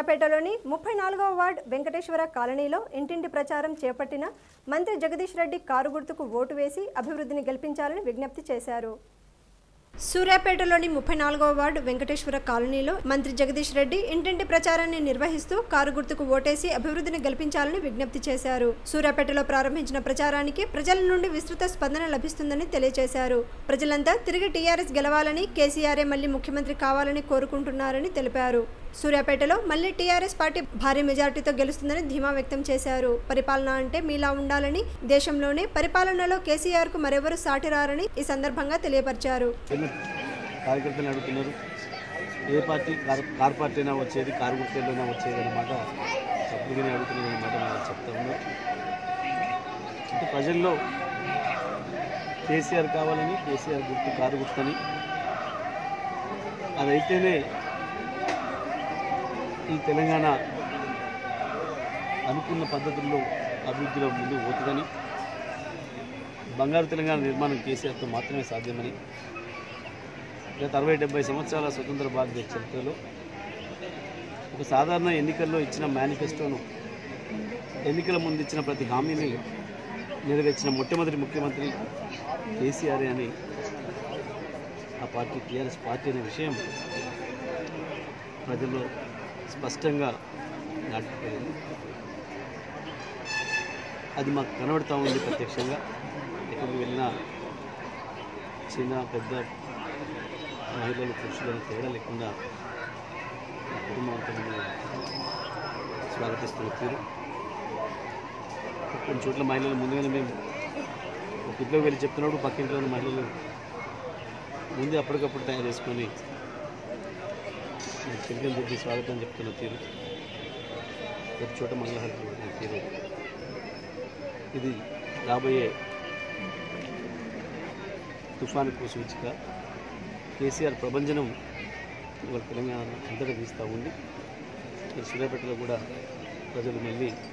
సూర్యాపేటలోని ముప్పై నాలుగవ వార్డ్ వెంకటేశ్వర కాలనీలో ఇంటింటి ప్రచారం చేపట్టిన మంత్రి జగదీష్ రెడ్డి కారు గుర్తుకు ఓటు వేసి అభివృద్ధిని గెలిపించాలని విజ్ఞప్తి చేశారు సూర్యాపేటలోని ముప్పై నాలుగవ వార్డు వెంకటేశ్వర కాలనీలో మంత్రి జగదీష్ రెడ్డి ఇంటింటి ప్రచారాన్ని నిర్వహిస్తూ కారు గుర్తుకు ఓటేసి అభివృద్ధిని గెలిపించాలని విజ్ఞప్తి చేశారు సూర్యాపేటలో ప్రారంభించిన ప్రచారానికి ప్రజల నుండి విస్తృత స్పందన లభిస్తుందని తెలియజేశారు ప్రజలంతా తిరిగి టీఆర్ఎస్ గెలవాలని కేసీఆర్ఏ మళ్లీ ముఖ్యమంత్రి కావాలని కోరుకుంటున్నారని తెలిపారు సూర్యాపేటలో మళ్లీ టీఆర్ఎస్ పార్టీ భారీ మెజార్టీతో గెలుస్తుందని ధీమా వ్యక్తం చేశారు పరిపాలన అంటే మీలా ఉండాలని దేశంలోనే పరిపాలనలో కేసీఆర్ కు మరెవరు సాటిరారని ఈ సందర్భంగా తెలియపరిచారు చిన్న కార్యకర్తలు అడుగుతున్నారు ఏ పార్టీ కార్ కార్ పార్టీ అయినా వచ్చేది కారు గుర్తెల్లోనే వచ్చేది అన్నమాట సభ్యుడిగానే అడుగుతున్నది అన్నమాట నేను చెప్తా ఉన్నా అంటే ప్రజల్లో కేసీఆర్ కావాలని కేసీఆర్ గుర్తు కారు గుర్తని అదైతేనే ఈ తెలంగాణ అనుకున్న పద్ధతుల్లో అభివృద్ధిలో ముందుకు పోతుందని బంగారు తెలంగాణ నిర్మాణం కేసీఆర్తో మాత్రమే సాధ్యమని గత అరవై డెబ్బై సంవత్సరాల స్వతంత్ర భారతదేశ చరిత్రలో ఒక సాధారణ ఎన్నికల్లో ఇచ్చిన మేనిఫెస్టోను ఎన్నికల ముందు ఇచ్చిన ప్రతి హామీని నెరవేర్చిన మొట్టమొదటి ముఖ్యమంత్రి కేసీఆర్ అని ఆ పార్టీ టీఆర్ఎస్ పార్టీ అనే విషయం ప్రజల్లో స్పష్టంగా నాటుకుపోయింది అది మాకు కనబడుతూ ఉంది ప్రత్యక్షంగా ఎక్కడికి వెళ్ళినా చిన్న పెద్ద మహిళలు పురుషులను తేడా లేకుండా ఆ కుటుంబం అంతా మమ్మల్ని స్వాగతిస్తున్న తీరు కొన్ని చోట్ల మహిళలు ముందుగానే మేము ఒక ఇంట్లోకి వెళ్ళి చెప్తున్నప్పుడు పక్కింట్లో ఉన్న మహిళలు ముందే అప్పటికప్పుడు తయారు చేసుకొని చిలికలు చెప్పి స్వాగతం చెప్తున్న తీరు ప్రతి చోట మంగళహారతి చెప్తున్న తీరు ఇది రాబోయే తుఫానుకు సూచిక కేసీఆర్ ప్రభంజనం ఇవాళ తెలంగాణ అంతటా తీస్తూ ఉంది మరి సూర్యాపేటలో కూడా ప్రజలు మళ్ళీ